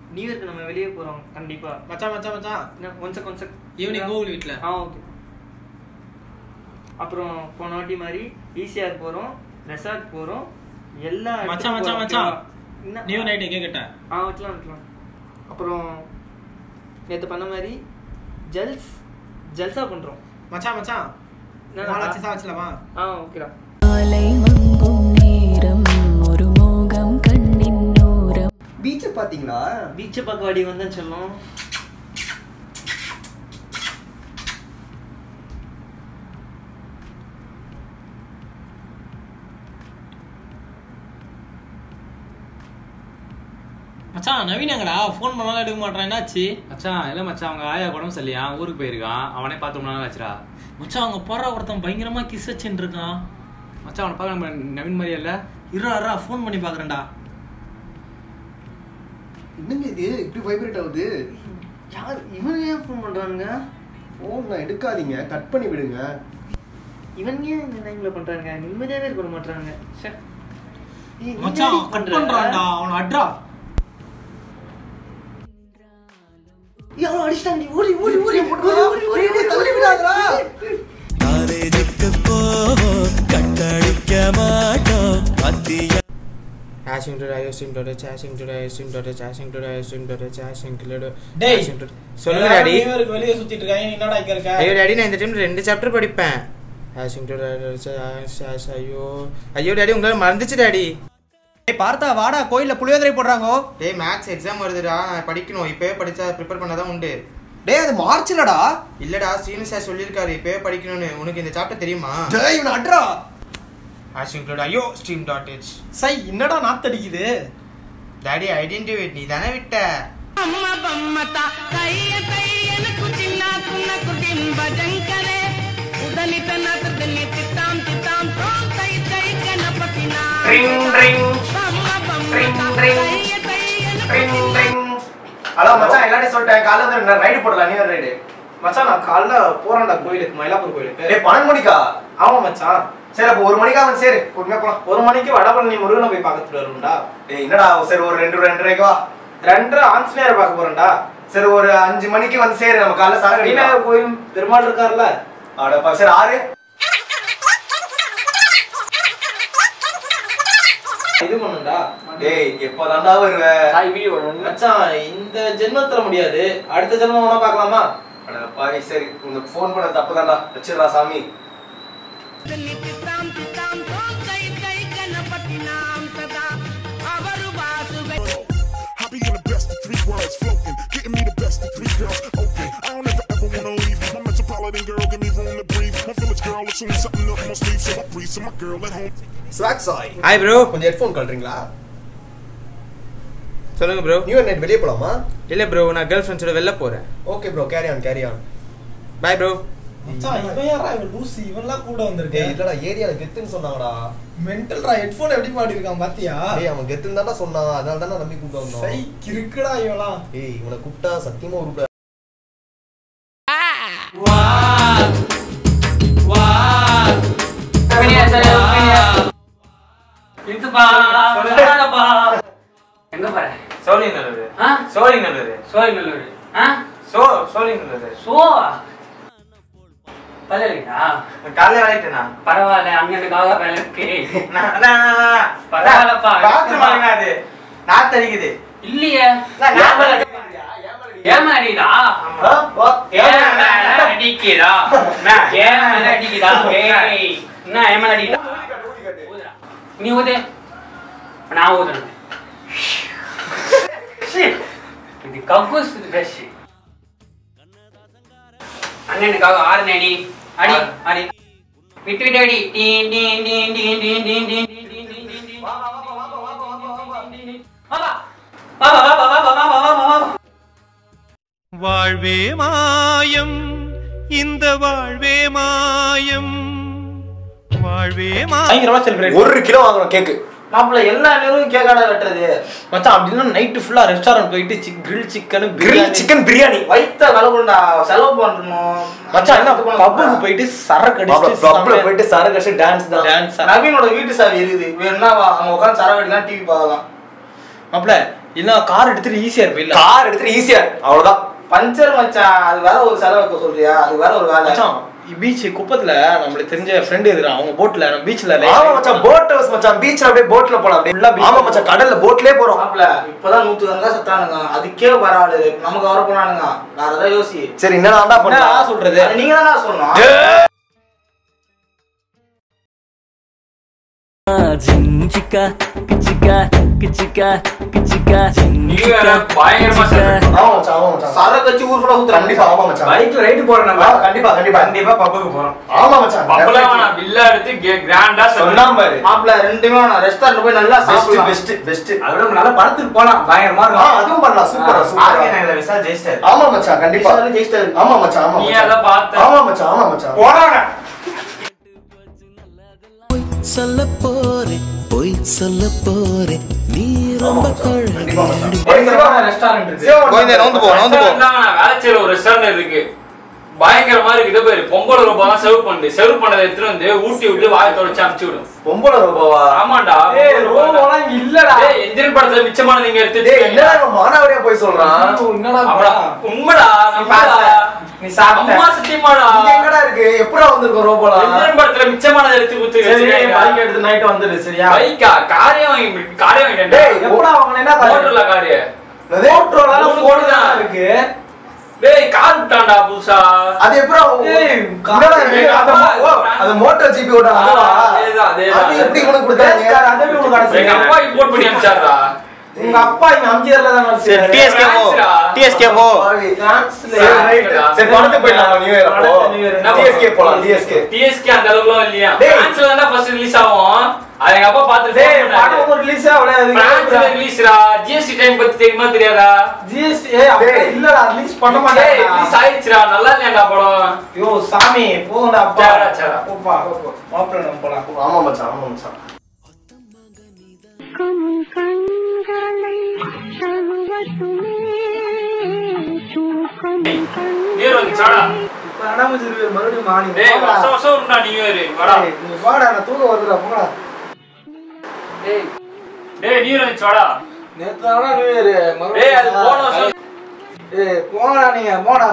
New இயர்க்கு நம்ம வெளியே போறோம் கண்டிப்பா மச்சான் மச்சான் மச்சான் one check one check evening கோவில் வீட்ல ஆ ஓகே அப்புறம் போன வாட்டி மாதிரி ஈசிஆர் போறோம் ரெசார்ட் போறோம் எல்லா மச்சான், இடத்துக்கும் மச்சான், போறோம். மச்சான். என்ன- நியூ நைட் எங்கே கேட்டேன் ஆ வைக்கலாம் வைக்கலாம் அப்புறம் நேற்று பண்ண மாதிரி ஜல்ஸ் ஜல்சா பண்றோம் மச்சான் மச்சான் என்னடா? நாளாச்சு சாவச்சுலாமா ஆ ஓகேடா மாலை மங்கும் நேரம் ஒரு மோகம் கண்ணின் ஓரம் பீச்சை பாத்தீங்களா பீச்சை பார்க்க வாடி வந்தேன்னு சொல்லும் மச்சான் நவீன் எங்கடா ஃபோன் பண்ணாலும் எடுக்க மாட்டான் என்னாச்சு மச்சான் இல்ல மச்சான் அவங்க ஆயா உடம்பு சரியா ஊருக்கு போயிருக்கான் அவனே பார்த்து ரொம்ப நாள் ஆச்சுடா மச்சான் அவங்க போற ஒருத்தன் பயங்கரமா கிஸ் வச்சுட்டு இருக்கான் மச்சான் அவனை பார்க்க நம்ம நவீன் மாதிரியா இல்ல இருடா இருடா ஃபோன் பண்ணி பாக்குறேன்டா என்னங்க இது இப்படி வைப்ரேட் ஆகுது யார் இவன் ஏன் ஃபோன் பண்றானுங்க ஃபோன் எடுக்காதீங்க கட் பண்ணி விடுங்க இவன் ஏன் இந்த டைம்ல பண்றாங்க நிம்மதியாவே இருக்க மாட்டாங்க ச்சே. ஏய், நீ மச்சான் ஏன் கட் பண்ற? பண்றான்டா அவன் அட்ரா ஏய், அவன் அடிச்சிட்டான் நீ ஓடி ஓடி ஓடி ஓடி ஓடி ஓடி ஓடி தள்ளி விடாதடா காலேஜுக்கு போவோம் கட்டடிக்க மாட்டோம் மத்திய Chasing to die, sim to the chasing to die, sim to the chasing to die, sim to the chasing to the டேய் chasing to சொல்லுங்க டாடி நியூ இயருக்கு வெளியே சுத்திட்டு இருக்காங்க நீ என்னடா இங்க இருக்க ஐயோ டாடி நான் இந்த டைம் ரெண்டு சாப்டர் படிப்பேன் chasing to the ஐயோ ஐயோ டாடி உங்களால மறந்துச்சு டாடி ஏய் பார்த்தா வாடா கோயில்ல புளியோதரை போடுறாங்கோ டேய் மேத்ஸ் எக்ஸாம் வருதுடா நான் படிக்கணும் இப்பவே படிச்சா ப்ரிப்பேர் பண்ணாதான் உண்டு டேய் அது மார்ச்லடா இல்லடா சீனியர் சார் சொல்லியிருக்காரு இப்பவே படிக்கணும்னு உனக்கு இந்த சாப்டர் தெரியுமா டேய் இவன் அட்ரா chasing to ஐயோ ஸ்ட்ரீம் டாட் ஹெச் சை என்னடா நாத்தடிக்குது டாடி ஐடென்டிஃபை நீ தானே விட்ட ஹலோ மச்சான் எல்லாத்தையும் சொல்லிட்டேன் காலைல வந்து ரைடு போடலாம் நியூ ரைடு மச்சான் நான் காலைல போறேன்டா கோயிலுக்கு மயிலாப்பூர் கோயிலுக்கு டேய் பன்னெண்டு மணிக்கா ஆமா மச்சான் சரி அப்போ ஒரு மணிக்கா வந்து சரி பொறுமையா போலாம் ஒரு மணிக்கு வடபழனி முருகனை போய் பார்த்துட்டு வரும்டா டேய் என்னடா சரி ஒரு ரெண்டு ரெண்டரைக்கு வா ரெண்டரை ஆஞ்சநேயரை பார்க்க போறேன்டா சரி ஒரு அஞ்சு மணிக்கு வந்து சரி நம்ம காலைல சாக விநாயகர் கோயில் பெருமாள் இருக்கார்ல அடப்பா சரி ஆறு இது பண்ணுண்டா டேய் எப்போதான்டா வருவ மச்சான் இந்த ஜென்மத்துல முடியாது அடுத்த ஜென்மம் வேணா பார்க்கலாமா அடப்பா சரி உங்க ஃபோன் பண்ண தப்பு தான்டா வச்சிடறா சாமி I'll be in the best of three worlds floating, getting me the best of three girls open. I don't ever ever wanna leave. My metropolitan girl, give me room to breathe. My village girl, looks me something up my sleeve, so I breathe. So my girl at home. Swag Sai hi bro கொஞ்சம் headphone கழட்டுறீங்களா சொல்லுங்க bro new year night வெளியே போலாமா இல்ல bro நான் girl ஃப்ரெண்ட்ஸோட வெளில போறேன் okay bro carry on carry on bye bro மச்சான் இவன் யாரா இவன் லூசி இவன்லாம் கூட டேய் வந்திருக்கேன் இல்லடா ஏரியால கெத்துன்னு சொன்னாங்கடா மென்டல்ரா ஹெட்போன் எப்படி மாட்டிருக்கான் பாத்தியா டேய் அவன் கெத்துன்னு தான்டா சொன்னான் அதனால தானே நம்பி கூப்பிட்டு வந்தோம் சை கிறுக்குடா இவன்லாம் டேய் இவனை கூப்பிட்டா சத்தியமா உருப்பட எங்க போற சோழி நல்லது ஆ? சோழி நல்லது சோழி நல்லூர் ஆ சோ சோழி நல்லது சோவா பரவாயில்லையா காலைல விளையாட்டுனா பரவாயில்ல அங்கனுக்காக விளக்கு பரவாயில்லப்பா. அது நாத்தடிக்குது இல்லையே ஏமாடிடா ஏமால அடிக்கிறா ஏமால அடிக்கிறா ஏய் என்ன ஏமால அடிக்கிறா ஊதுடா. நீ ஊது நான் ஊதுறேன் இது கக்கூஸ் ட்ரெஸ் அண்ணனுக்காக ஆறு அடி அடி அடி விட்டு விட்டு அடி டீ டீ டீ டீ டீ டீ டீ டீ டீ டீ டீ டீ வா வா வா வா வா வா வா வா வா வா வா வா வா வா வா வா வாழ்வே மாயம் இந்த வாழ்வே மாயம் வாழ்வே மாயம் பயங்கரமா செலிப்ரேட் ஒரு கிலோ வாங்குறோம் கேக்கு மாப்பிள்ள எல்லா நேரமும் கேக்காடா வெட்டுறது மச்சான் அப்படின்னா நைட்டு ஃபுல்லா ரெஸ்டாரண்ட் போயிட்டு chick grill chicken grill chicken biryani வைத்த கலவுண்டா செலவு பண்ணணும் மச்சான் என்ன பப்புக்கு போயிட்டு சரக்கு அடிச்சுட்டு பப்ல செம்மையா- போயிட்டு சரக்கு அடிச்சு டான்ஸ் தான் டான்ஸ் நவீனோட வீட்டு சாவி இருக்குது வேணும்னா வா, அங்க உட்காந்து சரக்கு அடிக்கலாம் டிவி பார்க்கலாம் மாப்பிள்ள இல்ல கார் எடுத்துட்டு ஈஸியா இருப்பில்ல கார் எடுத்துட்டு ஈஸியா அவ்வளவுதான் பஞ்சர் மச்சான் அது வேற ஒரு செலவு வைக்க சொல்றியா அது வேற ஒரு வேலை மச்சான் பீச் குப்பத்துல நம்மளுக்கு தெரிஞ்ச ஃப்ரெண்ட் இருக்கிறான் அவங்க போட்ல நம்ம பீச்ல ஆமா மச்சான் போட் ஹவுஸ் மச்சான் பீச்ல அப்படியே போட்ல போலாம் அப்படியே ஆமா மச்சான் கடல்ல போட்லயே போறோம் மாப்ள இப்பதான் நூத்து கணக்கா செத்தானுங்க அதுக்கே வர ஆளு நமக்கு வர போனானுங்க வேற ஏதாவது யோசி சரி என்னடா என்ன பண்ணலாம் சொல்றது அது நீங்க தானே சொல்லணும் Chica, chica, chica, chica, நீ வேற பயங்கரமா சாப்பிடு. ஆமா மச்சான் ஆமா மச்சான் சரக்கு வச்சு ஊர் ஃபுல்லா ஊத்துறாங்க கண்டிப்பா ஆமா மச்சான் பைக்ல ரைடு போறோம் நம்ம ஆ, கண்டிப்பா கண்டிப்பா கண்டிப்பா பப்புக்கு போறோம் ஆமா மச்சான் பப்பலாம் வேணாம், பில்லா எடுத்து கே- கிராண்டா சொன்னா சாப்பிடு. பாரு மாப்ள ரெண்டுமே நான் ரெஸ்டாரண்ட் போய் நல்லா பெஸ்ட் சாப்பிடலாம் பெஸ்ட் பெஸ்ட் அதோட நம்ம நல்லா படத்துக்கு போலாம் பயங்கரமா ஆ இருக்கும் அதுவும் பண்ணலாம் சூப்பரா ஆர்கே சூப்பரா நகர்ல விசா ஜெயிச்சிட்டாரு ஆமா மச்சான் கண்டிப்பா ஜெயிச்சாரு, ஜெயிச்சிட்டாரு. ஆமா மச்சான் ஆமா நீ மச்சான் அதான் பார்த்த. ஆமா மச்சான் ஆமா மச்சான் போறாங்க சொல்ல போறேன் பொய் சொல்ல போறேன் நீ ரொம்ப கண்டிப்பா மச்சான் குழந்தை ரெஸ்டாரண்ட் இருக்கு கோவிந்தே நவுந்து போ நவுந்து போ Restaurant தான் வேணாம், வேளச்சேரியில ஒரு ரெஸ்டாரண்ட் இருக்கு பயங்கரமா இருக்கு இது பேரு பொங்கல் ரூபா தான் சர்வ் பண்ணுது சர்வ் பண்ணதை எடுத்துட்டு வந்து ஊட்டி விட்டு வாயை தொடச்சு அமுச்சு விடும் பொம்பளை ரோபோவா ஆமாண்டா ஏய் ரோபோலாம் இங்க இல்லடா ஏய் எந்திரன் படத்துல மிச்சமான நீங்க எடுத்து டேய் வச்சிருக்கீங்க. என்னடா இவன் மானாவரியா போய் சொல்றான் என்னடா அப்புறம் உண்மைடா நம்பாடா நீ சாப்பிட்ட அம்மா சத்தியமாடா இங்க எங்கடா இருக்கு எப்படா வந்திருக்கோம் ரோபோலாம் எந்திரன் படத்துல மிச்சமானதை எடுத்து குத்து சரி வச்சிருக்கீங்க. பைக் எடுத்து நைட் வந்துரு சரியா பைக்கா காரே வாங்கி காரே வாங்கிட்டேன் டேய் எப்படா வாங்கினா மோட்டர்ல காரு என்னது? போட்ரோலாம் மூணு போன் தான். தான் இருக்கு டேய் கார் விட்டான்டா புதுசா அது எப்படா ஏய், என்னடா இது? ஏய், அது அப்பா, ஓ, அது மோட்டார் ஜிபி ஓட அதுவா ஆ, அதேதான், அதேதான். அது எப்படி உனக்கு பேஸ்கார், கொடுத்தாங்க அதே உனக்கு கிடைச்சது. எங்க அப்பா இம்போர்ட் பண்ணி அனுப்பிச்சாருடா உங்க அப்பா இங்க அம்ஜிஆர்ல தான் சரி வச்சிருக்காரு. டிஎஸ்கே போ டிஎஸ்கே போ பிரான்ஸ்ல சரி, right. சரி படத்துக்கு போயிடலாம் நியூ இயர் அப்போ அடுத்த New Year. டிஎஸ்கே போலாம் டிஎஸ்கே டிஎஸ்கே அந்த அளவுக்குலாம் இல்லையா டேய். பிரான்ஸ்ல தான் ஃபர்ஸ்ட் ரிலீஸ் ஆகும் அது எங்க அப்பா பார்த்து டேய் phone படம் பண்ணாரு. ஒரு ரிலீஸ் ஆகல பிரான்ஸ்ல ரிலீஸ்ரா ஜிஎஸ்டி டைம் பத்தி தெரியுமா தெரியாதா ஜிஎஸ்டி ஏய் அப்படியே டேய். இல்லடா ரிலீஸ் பண்ண டேய் மாட்டாங்க ரிலீஸ் ஆயிடுச்சுடா நல்லா இல்லையாடா படம் ஐயோ சாமி போங்கடா அப்பா சரிடா, சரிடா. போப்பா மாப்பிள்ளை நம்ம போலாம் ஆமா மச்சான் ஆமா மச்சான் நீர் வந்துச்சாடா இப்ப அனாமஜி மறுபடியும் மார்னிங் டேய் வருஷம் வருஷம் வரும்டா நியூ இயர் வாடா நீ வாடா நான் தூங்க வருதுடா போடா டேய் டேய் நீர் வந்துச்சு வாடா நேத்து தானடா நியூ இயர் டேய் அது போன வருஷம் ஏய் போங்கடா நீங்க போடா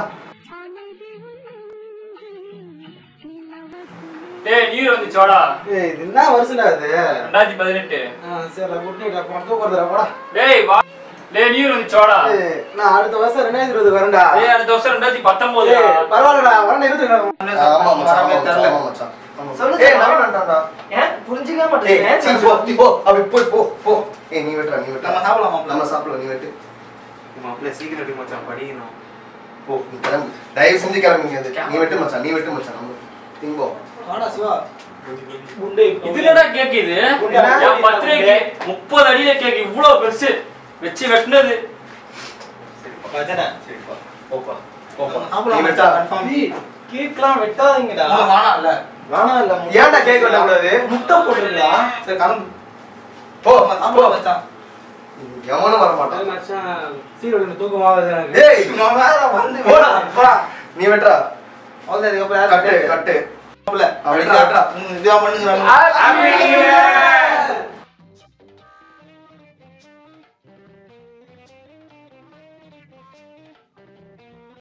டேய் நீர் வந்துச்சு வாடா ஏய் இது என்ன வருஷம்டா இது ரெண்டாயிரத்தி பதினெட்டு ஆ சரிடா குட் நைட் போன தூங்க வருதுடா போடா டேய் வா டேய் நீர் வந்துச்சு வாடா ஏய் நான் அடுத்த வருஷம் ரெண்டாயிரத்தி இருபது வரேன்டா டேய் அடுத்த வருஷம் ரெண்டாயிரத்தி பத்தொன்பது ஏய் பரவாயில்லடா வரேன் இருபத்தி ஆமா மச்சான் ஆமா மச்சான் ஆமா மச்சான் ஆமா. சொல்லுங்க. ஏய் நவன் வந்துட்டான்டா. ஏன் புரிஞ்சுக்க ஏய் மாட்டேன் சீ, போ நீ போ அப்படி போய் போ போ ஏய் நீ வெட்டுறா நீ வெட்டுறா நம்ம சாப்பிடலாம் மாப்ள. நம்ம சாப்பிடலாம் நீ வெட்டு மாப்பிள்ள சீக்கிரம் எடுக்க மச்சான் படிக்கணும் போ நீ கிளம்பு தயவு செஞ்சு கிளம்புங்க அது நீ வெட்டு மச்சான் நீ வெட்டு மச்சான் நம்ம திங்கோ வாடா சிவா குண்டே இது என்னடா கேக் இது என் பர்த்டேக்கு முப்பது அடியில கேக் இவ்வளவு பெருசு வச்சு வெட்டினது சரிப்பா போப்பா போப்பா நீ சாப்பிடலாம் வெட்டா மச்சான், confirm. கேக்லாம் வெட்டாதீங்கடா இன்னும் வேணாம் இல்ல வேணாம் இல்ல ஏன்டா கேக் வெட்டக்கூடாது முட்டை போட்டுருக்கலாம் சரி கிளம்பு போ நம்ம சாப்பிடலாம் மச்சான் எவனும் வர மாட்டான் மச்சான் சீக்கிரம் தூக்கமாகுது எனக்கு டேய் இவன் வேற வந்து போடா. போடா நீ வெட்டுறா அவ்வளவுதான் இதுக்கப்புறம் யாரும் கட்டு கிடையாது. கட்டு மாப்ள, அவன் வெட்டுறா. வெட்டுறா. ம், இதுவா பண்ணுங்க Happy New Year!